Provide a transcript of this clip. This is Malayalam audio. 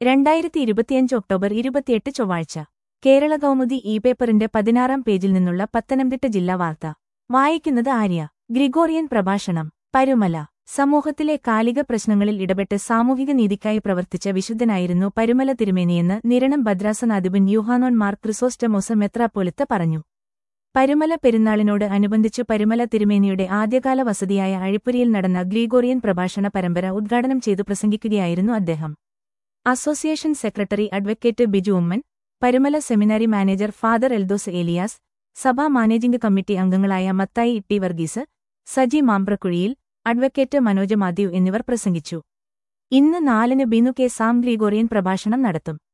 രണ്ടായിരത്തി ഇരുപത്തിയഞ്ച് ഒക്ടോബർ ഇരുപത്തിയെട്ട് ചൊവ്വാഴ്ച കേരള കൗമുദി ഇ പേപ്പറിന്റെ പതിനാറാം പേജിൽ നിന്നുള്ള പത്തനംതിട്ട ജില്ലാ വാർത്ത വായിക്കുന്നത് ആര്യ ഗ്രിഗോറിയൻ പ്രഭാഷണം പരുമല സമൂഹത്തിലെ കാലിക പ്രശ്നങ്ങളിൽ ഇടപെട്ട് സാമൂഹിക നീതിക്കായി പ്രവർത്തിച്ച വിശുദ്ധനായിരുന്നു പരുമല തിരുമേനിയെന്ന് നിരണം ഭദ്രാസനാധിപൻ യൂഹാനോൻ മാർ ക്രിസോസ്റ്റമോസ മെത്രാപ്പോലിത്ത പറഞ്ഞു പരുമല പെരുന്നാളിനോട് അനുബന്ധിച്ചു പരുമല തിരുമേനിയുടെ ആദ്യകാല വസതിയായ അഴിപ്പുരിയിൽ നടന്ന ഗ്രീഗോറിയൻ പ്രഭാഷണ പരമ്പര ഉദ്ഘാടനം ചെയ്തു പ്രസംഗിക്കുകയായിരുന്നു അദ്ദേഹം association secretary advocate Biju Oommen Parumala seminary manager father Eldhose Elias സഭാ മാനേജിംഗ് കമ്മിറ്റി അംഗങ്ങളായ മത്തായി ഇട്ടി വർഗീസ് സജി മാമ്പ്രക്കുഴിയിൽ അഡ്വക്കേറ്റ് മനോജ് മാത്യു എന്നിവർ പ്രസംഗിച്ചു ഇന്ന് നാലിന് ബിനു കെ സാം ഗ്രീഗോറിയൻ പ്രഭാഷണം നടത്തും